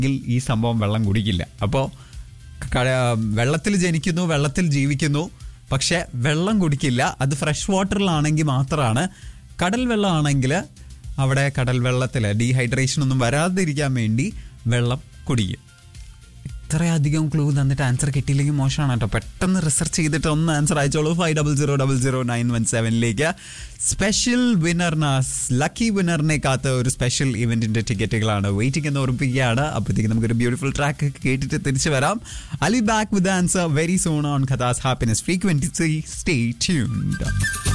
എങ്കിൽ ഈ സംഭവം വെള്ളം കുടിക്കില്ല അപ്പോൾ വെള്ളത്തിൽ ജനിക്കുന്നു വെള്ളത്തിൽ ജീവിക്കുന്നു പക്ഷെ വെള്ളം കുടിക്കില്ല അത് ഫ്രഷ് വാട്ടറിലാണെങ്കിൽ മാത്രമാണ് കടൽ വെള്ളമാണെങ്കിൽ അവിടെ കടൽ വെള്ളത്തിൽ ഡീഹൈഡ്രേഷൻ ഒന്നും വരാതിരിക്കാൻ വേണ്ടി വെള്ളം കുടിക്കും ഇത്രയധികം ക്ലൂ തന്നിട്ട് ആൻസർ കിട്ടിയില്ലെങ്കിൽ മോശമാണ് കേട്ടോ പെട്ടെന്ന് റിസർച്ച് ചെയ്തിട്ട് ഒന്ന് ആൻസർ അയച്ചോളൂ five double zero double zero nine one സെവനിലേക്ക് സ്പെഷ്യൽ വിന്നറിന് ലക്കി വിന്നറിനെ കാത്ത ഒരു സ്പെഷ്യൽ ഇവന്റിന്റെ ടിക്കറ്റുകളാണ് വെയിറ്റിംഗ് എന്ന് ഓർമ്മിപ്പിക്കുകയാണ് അപ്പോഴത്തേക്ക് നമുക്കൊരു ബ്യൂട്ടിഫുൾ ട്രാക്ക് കേട്ടിട്ട് തിരിച്ചു വരാം അലി back with answer very soon on ഖദാസ് ഹാപ്പിനെസ് ഫ്രീക്വൻസി സ്റ്റേ ട്യൂൺഡ്